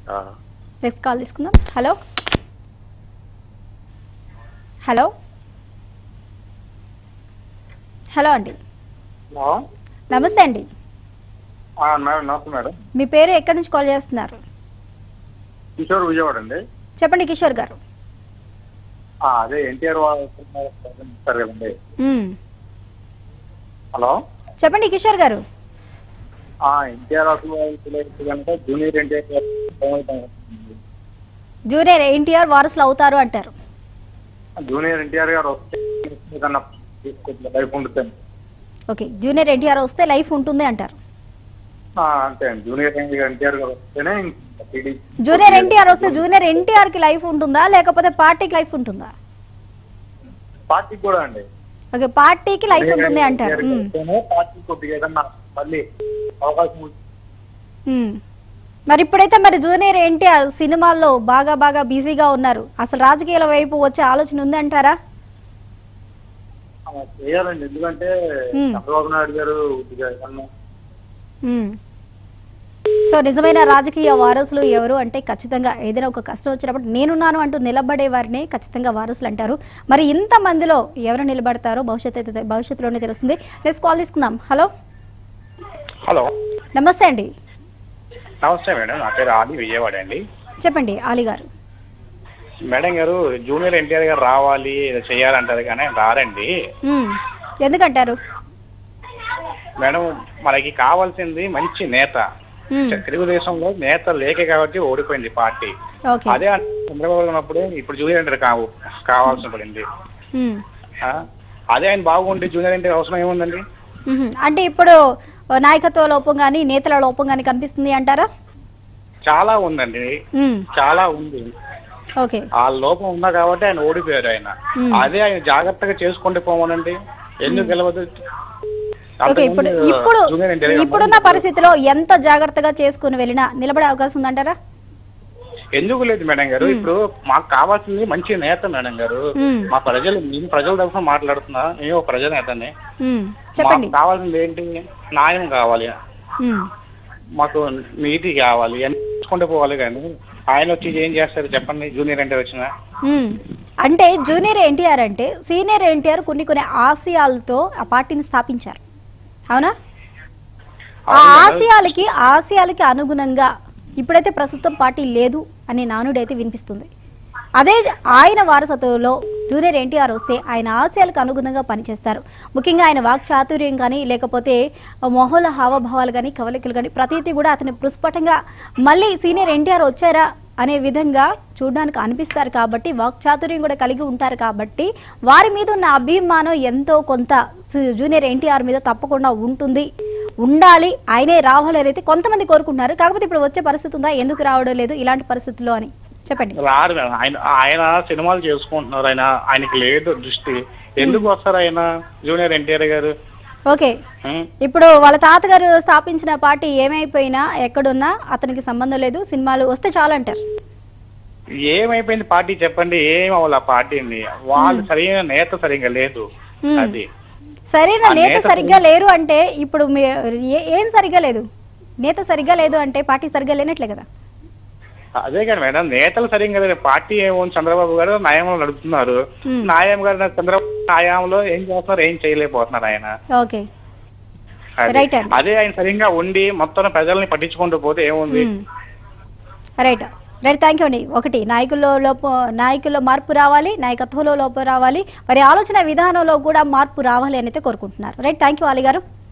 ఆ, next call తీసుకుందాం hello hello hello అండి హలో నమస్తే అండి ఆ, మేడం నమస్తే మేడం మీ పేరు ఎక్కడి నుంచి కాల్ చేస్తున్నారు కిషోర్ విజయవాడ అండి చెప్పండి కిషోర్ గారు ఆ, అదే ఎన్టీఆర్ వాళ్ళు ఇస్తారు కదండి మ్మ్. హలో చెప్పండి కిషోర్ గారు ఆ ఎన్టీఆర్ అసలు కనుక జూనియర్ ఎన్టీఆర్ గారు ఏమవుతారు? జూనియర్ ఎన్టీఆర్ వారసులు అవుతారు అంటారు జూనియర్ ఎన్టీఆర్ గారు వస్తే ఏదన్నా తీసుకుంటే లైఫ్ ఉంటుంది ఓకే జూనియర్ ఎన్టీఆర్ వస్తే లైఫ్ ఉంటుంది అంటారు ఆ, అంతే అండి జూనియర్ ఎన్టీఆర్ గారు వస్తేనే ఇంకా టీడీపీ జూనియర్ ఎన్టీఆర్ వస్తే జూనియర్ ఎన్టీఆర్ కి లైఫ్ ఉంటుందా లేకపోతే పార్టీకి లైఫ్ ఉంటుందా పార్టీకి కూడా అండి ఓకే పార్టీకి లైఫ్ ఉంటుంది అంటారు జూనియర్ మ్మ్. వస్తేనే పార్టీ కొద్దిగా ఏదన్నా మళ్ళీ అవకాశం ఉంటుంది. మ్మ్. మరి ఇప్పుడైతే మరి జూనియర్ ఎన్టీఆర్ సినిమాల్లో బాగా బాగా బిజీగా ఉన్నారు అసలు రాజకీయాల వైపు వచ్చే ఆలోచన ఉంది అంటారా ఆ, చేయాలండి ఎందుకంటే మ్మ్. చంద్రబాబు నాయుడు గారు కొద్దిగా ఏదన్నా మ్మ్. సో నిజమైన రాజకీయ వారసులు ఎవరు అంటే ఖచ్చితంగా ఏదైనా ఒక కష్టం వచ్చినప్పుడు నేనున్నాను అంటూ నిలబడే వారిని ఖచ్చితంగా వారసులు అంటారు మరి ఇంత మందిలో ఎవరు నిలబడతారో భవిష్యత్తు అయితే భవిష్యత్తులోనే తెలుస్తుంది నెక్స్ట్ కాల్ తీసుకుందాం హలో హలో నమస్తే అండి నమస్తే మేడం నా పేరు ఆది విజయవాడ అండి చెప్పండి ఆలి గారు మేడం గారు జూనియర్ ఎన్టీఆర్ గారు రావాలి ఏదో చేయాలంటారు కానీ ఆయన రారండి మ్మ్. ఎందుకంటారు మేడం మనకి కావాల్సింది మంచి నేత మ్మ్. తెలుగుదేశంలో నేత లేక కాబట్టి ఓడిపోయింది పార్టీ ఓకే అదే చంద్రబాబు గారు ఉన్నప్పుడు ఇప్పుడు జూనియర్ ఎన్టీఆర్ కావు కావాల్సి పడింది మ్మ్. ఆ? అదే ఆయన బాగుండి జూనియర్ ఎన్టీఆర్ అవసరం ఏముందండి మ్మ్. అంటే ఇప్పుడు నాయకత్వ లోపం కానీ నేతల లోపం కానీ కనిపిస్తుంది అంటారా చాలా ఉందండి మ్మ్. చాలా ఉంది ఓకే ఆ లోపం ఉన్నా కాబట్టి ఆయన ఓడిపోయారు ఆయన మ్మ్. అదే ఆయన జాగ్రత్తగా చేసుకుంటూ పోమనండి ఎందుకు గెలవదు ఓకే ఇప్పుడు అంతకుముందు ఇప్పుడు జూనియర్ ఎన్టీఆర్ ఇప్పుడున్న పరిస్థితిలో ఎంత జాగ్రత్తగా చేసుకుని వెళ్ళినా నిలబడే అవకాశం ఉందంటారా ఎందుకు లేదు మేడం గారు ఇప్పుడు మాకు కావాల్సింది మంచి నేత మేడం గారు మ్మ్. మా ప్రజలు మేము ప్రజల తరఫున మాట్లాడుతున్నా మేము ఒక ప్రజల నేతనే మ్మ్. చెప్పండి మాకు కావాల్సింది ఏంటి న్యాయం కావాలి మ్మ్. మాకు నీతి కావాలి అన్ని చూసుకుంటూ పోవాలి కానీ ఆయన వచ్చి ఏం చేస్తారు చెప్పండి జూనియర్ అంటే వచ్చిన మ్మ్. అంటే జూనియర్ ఎన్టీఆర్ అంటే సీనియర్ ఎన్టీఆర్ కొన్ని కొన్ని ఆశయాలతో ఆ పార్టీని స్థాపించారు అవునా ఆ ఆశయాలకి ఆశయాలకి అనుగుణంగా ఇప్పుడైతే ప్రస్తుతం పార్టీ లేదు అనే నానుడి అయితే వినిపిస్తుంది అదే ఆయన వారసత్వంలో జూనియర్ ఎన్టీఆర్ వస్తే ఆయన ఆశయాలకు అనుగుణంగా పనిచేస్తారు ముఖ్యంగా ఆయన వాక్ చాతుర్యం కానీ లేకపోతే మొహల హావభావాలు కానీ కవలికలు కానీ ప్రతిదీ కూడా అతని పుష్పటంగా మళ్ళీ సీనియర్ ఎన్టీఆర్ వచ్చారా అనే విధంగా చూడడానికి అనిపిస్తారు కాబట్టి వాక్ చాతుర్యం కూడా కలిగి ఉంటారు కాబట్టి వారి మీద ఉన్న అభిమానం ఎంతో కొంత సు- జూనియర్ ఎన్టీఆర్ మీద తప్పకుండా ఉంటుంది ఉండాలి ఆయనే రావాలి అనేది కొంతమంది కోరుకుంటున్నారు కాకపోతే ఇప్పుడు వచ్చే పరిస్థితి ఉందా ఎందుకు రావడం లేదు ఇలాంటి పరిస్థితుల్లో అని చెప్పండి రారు మేడం ఆయన ఆయన సినిమాలు చేసుకుంటున్నారు ఆయన ఆయనకి లేదు దృష్టి ఎందుకు వస్తారు ఆయన జూనియర్ ఎన్టీఆర్ గారు ఓకే ఉం? ఇప్పుడు వాళ్ళ తాతగారు స్థాపించిన పార్టీ ఏమైపోయినా ఎక్కడున్నా అతనికి సంబంధం లేదు సినిమాలు వస్తే చాలు అంటారు ఏమైపోయింది పార్టీ చెప్పండి ఏం అవ్వాలి ఆ పార్టీని వాళ్ళు సరైన నేత సరిగా లేదు ఉం. అది సరైన ఆ నేత నేత సరిగ్గా లేరు అంటే ఇప్పుడు మీ ఏ- ఏం సరిగ్గా లేదు నేత సరిగ్గా లేదు అంటే పార్టీ సరిగ్గా లేనట్లే కదా అదే కానీ మేడం నేతలు సరిగ్గా లేదు పార్టీ ఏమో చంద్రబాబు గారు న్యాయంలో నడుపుతున్నారు ఉం. న్యాయం గారు చంద్రబాబు న్యాయంలో ఏం చేస్తున్నారు ఏం చేయలేకపోతున్నారు ఆయన ఓకే అది. రైట్ అండి. అదే ఆయన సరిగ్గా ఉండి మొత్తం ప్రజల్ని పట్టించుకుంటూ పోతే ఏముంది మ్మ్. రైట్ రైట్ థ్యాంక్ యూ అండి ఒకటి నాయకుల్లో లోపం నాయకుల్లో మార్పు రావాలి నాయకత్వంలో లోపం రావాలి మరి ఆలోచన విధానంలో కూడా మార్పు రావాలి అని అయితే కోరుకుంటున్నారు రైట్ థ్యాంక్ యూ అలీ గారు